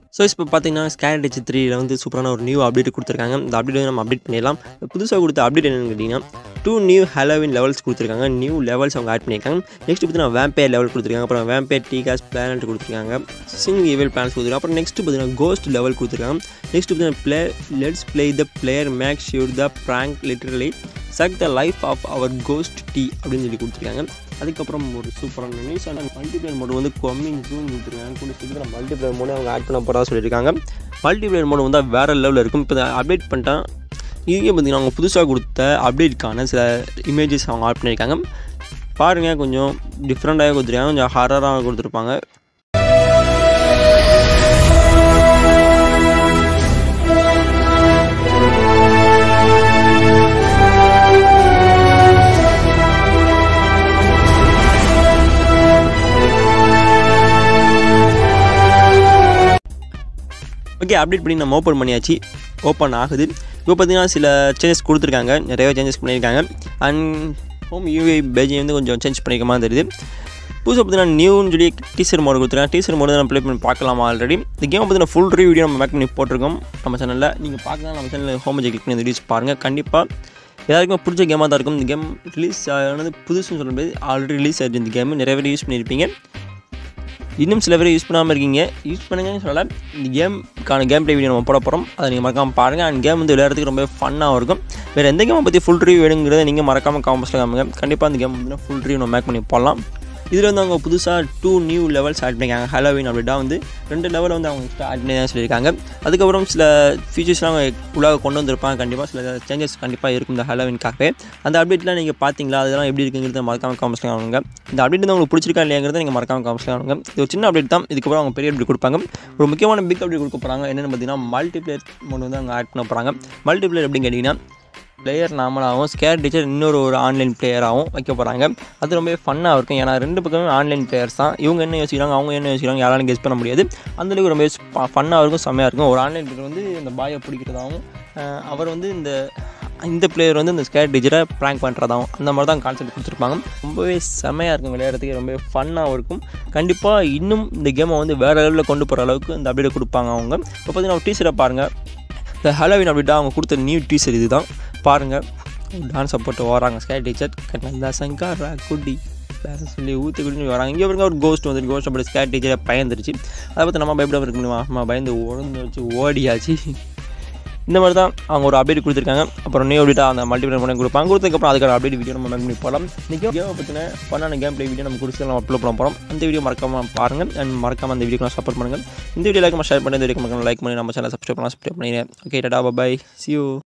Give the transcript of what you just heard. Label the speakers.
Speaker 1: so இப்போ பார்த்தீங்கன்னா ஸ்கேரேஜ் த்ரீயில் வந்து சூப்பரான ஒரு நியூ அப்டேட் கொடுத்துருக்காங்க இந்த அப்டேட் வந்து நம்ம அப்டேட் பண்ணிடலாம் புதுசாக கொடுத்த அப்டேட் என்னென்னு கேட்டிங்கன்னா டூ நியூ ஹலோவின் லெவல்ஸ் கொடுத்துருக்காங்க நியூ லெவல்ஸ் அவங்க ஆட் பண்ணியிருக்காங்க நெக்ஸ்ட் பார்த்தீங்கன்னா வேம்பேர் லெவல் கொடுத்துருக்காங்க அப்புறம் வேம்பேர் டீகாஸ் பிளானட் கொடுத்துருக்காங்க சிங் ஈவல் பிளான்ஸ் கொடுத்துருக்காங்க அப்புறம் நெக்ஸ்ட் பார்த்தீங்கன்னா கோஸ்ட் லெவல் கொடுத்துருக்காங்க நெக்ஸ்ட் பார்த்தீங்கன்னா play let's play the player make sure the prank literally suck the life of our ghost டீ அப்படின்னு சொல்லி கொடுத்துருக்காங்க அதுக்கப்புறம் ஒரு சூப்பரான நியூஸ் அண்ட் மல்டிப்ளேயர் மோடு வந்து கம்மிங் ஜூன் கொடுத்துருக்காங்க கூட சீக்கிரம் மல்டிப்ளேயர் மோடு அவங்க ஆட் பண்ண போகிறதா சொல்லியிருக்காங்க மல்டிப்ளேயர் மோடு வந்து வேறு லெவலில் இருக்கும் இப்போ அப்டேட் பண்ணிட்டேன் இதுக்கே பார்த்தீங்கன்னா அவங்க புதுசாக கொடுத்த அப்டேட்கான சில இமேஜஸ் அவங்க ஆட் பண்ணியிருக்காங்க பாருங்கள் கொஞ்சம் டிஃப்ரெண்ட்டாக கொடுத்துருக்காங்க கொஞ்சம் ஹரராக கொடுத்துருப்பாங்க ஓகே அப்டேட் பண்ணி நம்ம ஓப்பன் பண்ணியாச்சு ஓப்பன் ஆகுது இப்போ பார்த்தீங்கன்னா சில சேஞ்சஸ் கொடுத்துருக்காங்க நிறைய சேஞ்சஸ் பண்ணியிருக்காங்க அண்ட் ஹோம் யூஏ பேஜை வந்து கொஞ்சம் சேஞ்ச் பண்ணிக்க மாதிரி தெரியுது புதுசாக பார்த்தீங்கன்னா நியூன்னு சொல்லி டீசர் மோடு கொடுத்துருக்காங்க டீசர் மோடு நம்ம ப்ளே பண்ணி பார்க்கலாம் ஆல்ரெடி இந்த கேம் பார்த்தீங்கன்னா ஃபுல் ரிவ்யூ வீடியோ நம்ம மேக் பண்ணி போட்டிருக்கோம் நம்ம சேனலில் நீங்கள் பார்க்கலாம் நம்ம சேனலில் ஹோம் பேஜை கிளிக் பண்ணி வீடியோஸ் பாருங்கள் கண்டிப்பாக எல்லாருக்குமே பிடிச்ச கேமாக தான் இருக்கும் இந்த கேம் ரிலீஸ் ஆனது புதுசுன்னு சொல்ல முடியாது ஆல்ரெடி ரிலீஸ் ஆகிடுச்சு இந்த கேம் நிறைய பேர் யூஸ் பண்ணியிருப்பீங்க இன்னும் சில பேர் யூஸ் பண்ணாமல் இருக்கீங்க யூஸ் பண்ணுங்கன்னு சொல்லலை இந்த கேமுக்கான கேம் ப்ளே வீடியோ நம்ம போட போகிறோம் அதை நீங்கள் மறக்காமல் பாருங்கள் அண்ட் கேம் வந்து விளையாடுறதுக்கு ரொம்ப ஃபன்னாக இருக்கும் வேறு எந்த கேமை பற்றி ஃபுல் ரிவ்யூ வேணுங்கிறத நீங்கள் மறக்காமல் காம்பஸில் காமிங்க கண்டிப்பாக அந்த கேம் வந்து ஃபுல் ரிவ்யூ நம்ம மேக் பண்ணி போடலாம் இதில் வந்து அவங்க புதுசாக டூ நியூ லெவல்ஸ் ஆட் பண்ணியிருக்காங்க ஹலோவின் அப்படின்னா வந்து ரெண்டு லெவல் வந்து அவங்க ஆட் பண்ணி தான் சொல்லியிருக்காங்க அதுக்கப்புறம் சில ஃபீச்சர்ஸ்லாம் அவங்க உள்ளாக கொண்டு வந்திருப்பாங்க கண்டிப்பாக சில சேஞ்சஸ் கண்டிப்பாக இருக்கும் இந்த ஹலோவின்காகவே அந்த அப்டேட்லாம் நீங்கள் பார்த்தீங்களா அதெல்லாம் எப்படி இருக்குங்கிறத மறக்காமல் காமிச்சில் காணுங்க இந்த அப்டேட் வந்து உங்களுக்கு பிடிச்சிருக்கா இல்லையாங்கிறத நீங்கள் மறக்காமல் காமிச்சில் காணுங்க இது ஒரு சின்ன அப்டேட் தான் இதுக்கப்புறம் அவங்க பெரிய அப்டேட் கொடுப்பாங்க ஒரு முக்கியமான பிக் அப்டேட் கொடுக்க போகிறாங்க என்னென்னு பார்த்தீங்கன்னா மல்டிப்ளேயர் மோட் வந்து அவங்க ஆட் பண்ண போகிறாங்க மல்டிப்ளேயர் எப்படின்னு கேட்டிங்கன்னா பிளேயர் நாமளாகவும் ஸ்கேர் டீச்சர் இன்னொரு ஒரு ஆன்லைன் பிளேயராகவும் வைக்க போகிறாங்க அது ரொம்பவே ஃபன்னாக இருக்கும் ஏன்னா ரெண்டு பக்கமே ஆன்லைன் பிளேயர்ஸ் தான் இவங்க என்ன யோசிக்கிறாங்க அவங்க என்ன யோசிக்கிறாங்க யாராலும் கெஸ் பண்ண முடியாது அந்தளவுக்கு ரொம்ப ஃபன்னாக இருக்கும் செம்மையாக இருக்கும் ஒரு ஆன்லைன் பிளேயர் வந்து இந்த பாயை பிடிக்கிறதாகவும் அவர் வந்து இந்த இந்த பிளேயர் வந்து இந்த ஸ்கேர் டீச்சரை ப்ராங்க் பண்ணுறதாகவும் அந்த மாதிரி தான் கான்செப்ட் கொடுத்துருப்பாங்க ரொம்பவே செம்மையாக இருக்கும் விளையாடுறதுக்கு ரொம்பவே ஃபன்னாகவும் இருக்கும் கண்டிப்பாக இன்னும் இந்த கேமை வந்து வேறு லெவலில் கொண்டு போகிற அளவுக்கு இந்த அப்டேட் கொடுப்பாங்க அவங்க இப்போ பார்த்தீங்கன்னா டீச்சரை பாருங்கள் இந்த ஹலோவின் அப்டேட்டாக அவங்க கொடுத்த நியூ டீச்சர் இது தான் பாருங்கள் டான்ஸை போட்டு வராங்க ஸ்கை டீச்சர் நல்லா சங்கர் குட்டி வேறு சொல்லி ஊற்றி குடின்னு வராங்க இங்கே பாருங்க ஒரு கோஸ்ட் வந்து கோஸ்ட் அப்படி ஸ்கை டீச்சரை பயந்துருச்சு அதை பார்த்து நம்ம பயப்படாமல் இருக்க முடியுமா அம்மா பயந்து உடந்து வச்சு ஓடியாச்சு இந்த மாதிரி தான் அவங்க ஒரு அப்டேட் கொடுத்துருக்காங்க அப்புறம் நியூ அப்டேட்டாக அந்த மல்டிபிளேட் பண்ணி கொடுப்பாங்க கொடுத்ததுக்கப்புறம் அதுக்கான அப்டேட் வீடியோ நம்ம மேக் பண்ணி போகலாம் இன்றைக்கி கேமை பற்றின பண்ணான கேம் ப்ளே வீடியோ நம்ம கொடுத்து நம்ம அப்லோட் பண்ண போகிறோம் அந்த வீடியோ மறக்காமல் பாருங்கள் அண்ட் மறக்காமல் அந்த வீடியோக்கு சப்போர்ட் பண்ணுங்கள் இந்த வீடியோ லைக் ஷேர் பண்ணி இந்த வீடியோ லைக் பண்ணி நம்ம சேனல் சப்ஸ்கிரைப் பண்ணலாம் சப்ஸ்கிரைப் பண்ணிடுறேன் okay tata bye see you